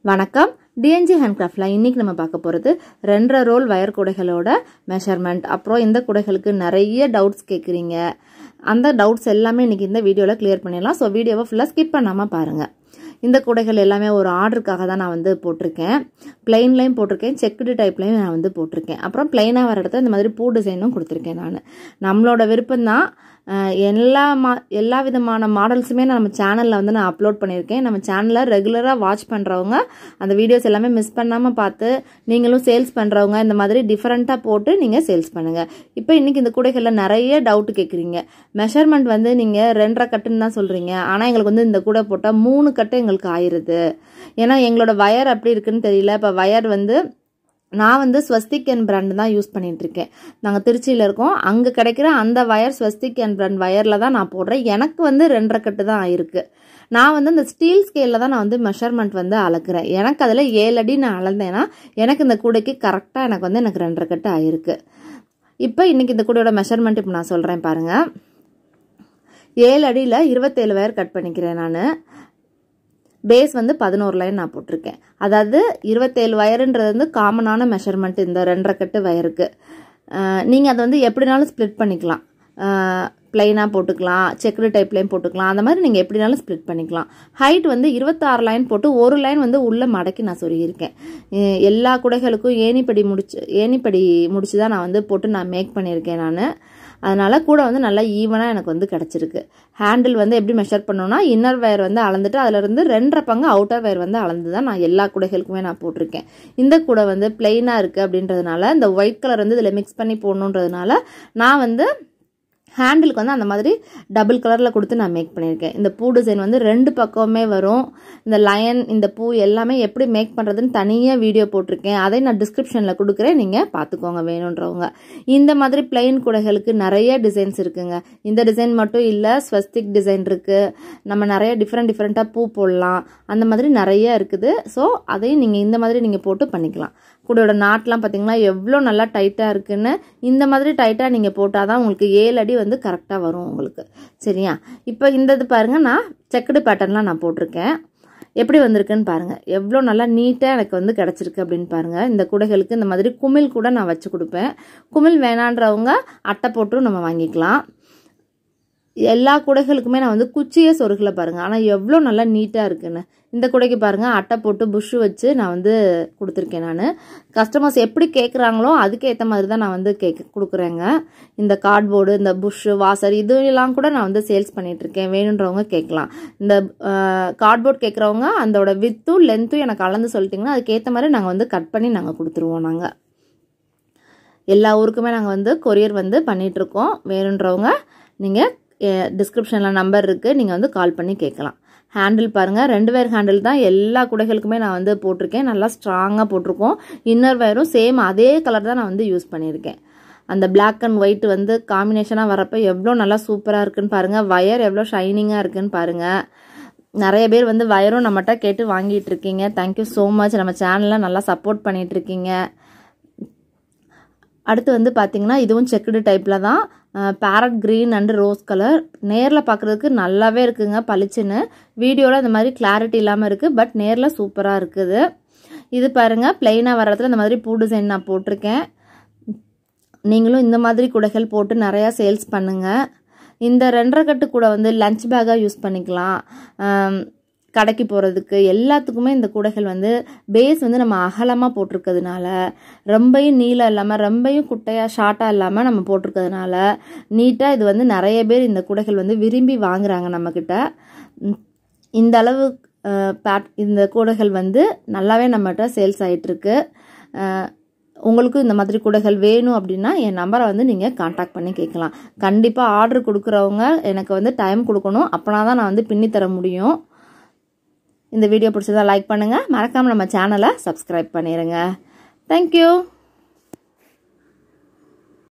வணக்கம் டிஎன்ஜி ஹேண்ட்கிராஃப்டில் இன்றைக்கி நம்ம பார்க்க போகிறது ரெண்டரை ரோல் வயர் குடைகளோட மெஷர்மெண்ட் அப்புறம் இந்த குடைகளுக்கு நிறைய டவுட்ஸ் கேட்குறீங்க அந்த டவுட்ஸ் எல்லாமே இன்றைக்கி இந்த வீடியோவில் கிளியர் பண்ணிடலாம் ஸோ வீடியோவை ஃபுல்லாக ஸ்கிப் பண்ணாமல் பாருங்கள் இந்த குடைகள் எல்லாமே ஒரு ஆர்டருக்காக தான் நான் வந்து போட்டிருக்கேன் பிளெயின்லையும் போட்டிருக்கேன் செக்குடு டைப்லையும் நான் வந்து போட்டிருக்கேன் அப்புறம் பிளெயினாக வர இடத்துல இந்த மாதிரி பூ டிசைனும் கொடுத்துருக்கேன் நான் நம்மளோட விருப்பம் தான் எல்லா மா எல்லா விதமான மாடல்ஸுமே நான் நம்ம சேனலில் வந்து நான் அப்லோட் பண்ணியிருக்கேன் நம்ம சேனலை ரெகுலராக வாட்ச் பண்ணுறவங்க அந்த வீடியோஸ் எல்லாமே மிஸ் பண்ணாமல் பார்த்து நீங்களும் சேல்ஸ் பண்ணுறவங்க இந்த மாதிரி டிஃப்ரெண்ட்டாக போட்டு நீங்கள் சேல்ஸ் பண்ணுங்கள் இப்போ இன்றைக்கி இந்த கூடைகளில் நிறைய டவுட் கேட்குறீங்க மெஷர்மெண்ட் வந்து நீங்கள் ரெண்டரை கட்டுன்னு தான் சொல்கிறீங்க ஆனால் எங்களுக்கு வந்து இந்த கூடை போட்டால் மூணு கட்டு எங்களுக்கு ஆயிடுது ஏன்னா எங்களோட வயர் அப்படி இருக்குன்னு தெரியல இப்போ வயர் வந்து நான் வந்து ஸ்வஸ்திக் அண்ட் பிராண்ட் தான் யூஸ் பண்ணிட்டு இருக்கேன் நாங்கள் திருச்சியில் இருக்கோம் அங்கே கிடைக்கிற அந்த வயர் ஸ்வஸ்திக் அண்ட் பிராண்ட் வயரில் தான் நான் போடுறேன் எனக்கு வந்து ரெண்டரை கட்டு தான் ஆயிருக்கு நான் வந்து இந்த ஸ்டீல் ஸ்கேலில் தான் நான் வந்து மெஷர்மெண்ட் வந்து அளக்குறேன் எனக்கு அதில் ஏழு அடி நான் அளந்தேன்னா எனக்கு இந்த கூடைக்கு கரெக்டாக எனக்கு வந்து எனக்கு ரெண்டரை கட்டு ஆயிருக்கு இப்போ இன்றைக்கி இந்த கூடையோட மெஷர்மெண்ட் இப்போ நான் சொல்கிறேன் பாருங்கள் ஏழு அடியில் இருபத்தேழு வயர் கட் பண்ணிக்கிறேன் நான் பேஸ் வந்து பதினோரு லைன் நான் போட்டிருக்கேன் அதாவது இருபத்தேழு வயருன்றது வந்து காமனான மெஷர்மெண்ட் இந்த ரெண்டரை கட்டு வயருக்கு நீங்கள் அதை வந்து எப்படினாலும் ஸ்ப்ளிட் பண்ணிக்கலாம் பிளைனாக போட்டுக்கலாம் செக்குடு டைப்லேயும் போட்டுக்கலாம் அந்த மாதிரி நீங்கள் எப்படினாலும் ஸ்ப்ளிட் பண்ணிக்கலாம் ஹைட் வந்து இருபத்தாறு லைன் போட்டு ஒரு லைன் வந்து உள்ளே மடக்கி நான் சொல்லியிருக்கேன் எல்லா குடைகளுக்கும் ஏணிப்படி முடிச்சு ஏணிப்படி முடிச்சு தான் நான் வந்து போட்டு நான் மேக் பண்ணியிருக்கேன் நான் அதனால் கூட வந்து நல்லா ஈவனாக எனக்கு வந்து கிடச்சிருக்கு ஹேண்டில் வந்து எப்படி மெஷர் பண்ணோன்னா இன்னர் வயர் வந்து அளந்துட்டு அதிலிருந்து ரெண்டரை பங்கு அவுட்டர் வயர் வந்து அளந்து தான் நான் எல்லா குடைகளுக்குமே நான் போட்டிருக்கேன் இந்த கூடை வந்து பிளெயினாக இருக்குது அப்படின்றதுனால இந்த ஒயிட் கலர் வந்து இதில் மிக்ஸ் பண்ணி போடணுன்றதுனால நான் வந்து ஹேண்டிலுக்கு வந்து அந்த மாதிரி டபுள் கலரில் கொடுத்து நான் மேக் பண்ணியிருக்கேன் இந்த பூ டிசைன் வந்து ரெண்டு பக்கமுமே வரும் இந்த லயன் இந்த பூ எல்லாமே எப்படி மேக் பண்ணுறதுன்னு தனியாக வீடியோ போட்டிருக்கேன் அதை நான் டிஸ்கிரிப்ஷனில் கொடுக்குறேன் நீங்கள் பார்த்துக்கோங்க வேணுன்றவங்க இந்த மாதிரி பிளெயின் குடைகளுக்கு நிறைய டிசைன்ஸ் இருக்குங்க இந்த டிசைன் மட்டும் இல்லை ஸ்வஸ்திக் டிசைன் இருக்குது நம்ம நிறைய டிஃப்ரெண்ட் டிஃப்ரெண்ட்டாக பூ போடலாம் அந்த மாதிரி நிறைய இருக்குது ஸோ அதையும் நீங்கள் இந்த மாதிரி நீங்கள் போட்டு பண்ணிக்கலாம் கூடையோட நாட்லாம் பார்த்தீங்கன்னா எவ்வளோ நல்லா டைட்டாக இருக்குன்னு இந்த மாதிரி டைட்டாக நீங்கள் போட்டால் தான் உங்களுக்கு ஏழு அடி வந்து கரெக்டாக வரும் உங்களுக்கு சரியா இப்போ இந்த இது பாருங்கள் நான் செக்குடு பேட்டர்ன்லாம் நான் போட்டிருக்கேன் எப்படி வந்திருக்குன்னு பாருங்கள் எவ்வளோ நல்லா நீட்டாக எனக்கு வந்து கிடச்சிருக்கு அப்படின்னு பாருங்கள் இந்த குடைகளுக்கு இந்த மாதிரி குமிழ் கூட நான் வச்சு கொடுப்பேன் குமிழ் வேணான்றவங்க அட்டை போட்டும் நம்ம வாங்கிக்கலாம் எல்லா குடைகளுக்குமே நான் வந்து குச்சியே சொருகலை பாருங்கள் ஆனால் எவ்வளோ நல்லா நீட்டாக இருக்குன்னு இந்த குடைக்கு பாருங்கள் அட்டை போட்டு புஷ்ஷு வச்சு நான் வந்து கொடுத்துருக்கேன் நான் கஸ்டமர்ஸ் எப்படி கேட்குறாங்களோ அதுக்கேற்ற மாதிரி தான் நான் வந்து கேட்க கொடுக்குறேங்க இந்த கார்ட்போர்டு இந்த புஷ்ஷு வாசர் இதெல்லாம் கூட நான் வந்து சேல்ஸ் பண்ணிகிட்ருக்கேன் வேணுன்றவங்க கேட்கலாம் இந்த கார்ட்போர்ட் கேட்குறவங்க அதோட வித்தும் லென்த்தும் எனக்கு அளந்து சொல்லிட்டிங்கன்னா அதுக்கேற்ற மாதிரி நாங்கள் வந்து கட் பண்ணி நாங்கள் கொடுத்துருவோம் நாங்கள் எல்லா ஊருக்குமே நாங்கள் வந்து கொரியர் வந்து பண்ணிகிட்ருக்கோம் வேணுன்றவங்க நீங்கள் டிஸ்கிரிப்ஷனில் நம்பர் இருக்குது நீங்கள் வந்து கால் பண்ணி கேட்கலாம் ஹேண்டில் பாருங்கள் ரெண்டு வேர் ஹேண்டில் தான் எல்லா குடைகளுக்குமே நான் வந்து போட்டிருக்கேன் நல்லா ஸ்ட்ராங்காக போட்டிருக்கோம் இன்னர் வேரும் சேம் அதே கலர் தான் நான் வந்து யூஸ் பண்ணியிருக்கேன் அந்த பிளாக் அண்ட் ஒயிட் வந்து காம்பினேஷனாக வரப்போ எவ்வளோ நல்லா சூப்பராக இருக்குன்னு பாருங்கள் வயர் எவ்வளோ ஷைனிங்காக இருக்குன்னு பாருங்கள் நிறைய பேர் வந்து வயரும் நம்மகிட்ட கேட்டு வாங்கிட்டு இருக்கீங்க தேங்க்யூ ஸோ மச் நம்ம சேனலில் நல்லா சப்போர்ட் பண்ணிகிட்டு இருக்கீங்க அடுத்து வந்து பார்த்தீங்கன்னா இதுவும் செக்குடு டைப்பில் தான் parrot green and rose colour நேரில் பார்க்குறதுக்கு நல்லாவே இருக்குங்க பளிச்சுன்னு வீடியோவில் இந்த மாதிரி கிளாரிட்டி இல்லாமல் இருக்குது பட் நேரில் சூப்பராக இருக்குது இது பாருங்கள் பிளெயினாக வர இடத்துல இந்த மாதிரி பூ டிசைன் நான் போட்டிருக்கேன் நீங்களும் இந்த மாதிரி குடைகள் போட்டு நிறையா சேல்ஸ் பண்ணுங்கள் இந்த ரெண்டரை கட்டு கூட வந்து லஞ்ச் பேக்காக யூஸ் பண்ணிக்கலாம் கடைக்கு போகிறதுக்கு எல்லாத்துக்குமே இந்த கூடைகள் வந்து பேஸ் வந்து நம்ம அகலமாக போட்டிருக்கிறதுனால ரொம்பையும் நீளம் இல்லாமல் ரொம்பையும் குட்டையாக ஷார்ட்டாக இல்லாமல் நம்ம போட்டிருக்கிறதுனால நீட்டாக இது வந்து நிறைய பேர் இந்த கூடைகள் வந்து விரும்பி வாங்குறாங்க நம்மக்கிட்ட இந்த அளவு பேட் இந்த கூடைகள் வந்து நல்லாவே நம்மகிட்ட சேல்ஸ் ஆகிட்டுருக்கு உங்களுக்கும் இந்த மாதிரி கூடைகள் வேணும் அப்படின்னா என் நம்பரை வந்து நீங்கள் காண்டாக்ட் பண்ணி கேட்கலாம் கண்டிப்பாக ஆர்டர் கொடுக்குறவங்க எனக்கு வந்து டைம் கொடுக்கணும் அப்போனா தான் நான் வந்து பின்னி தர முடியும் இந்த வீடியோ பிடிச்சதா லைக் பண்ணுங்கள் மறக்காமல் நம்ம சேனலை சப்ஸ்கிரைப் பண்ணிடுங்க தேங்க்யூ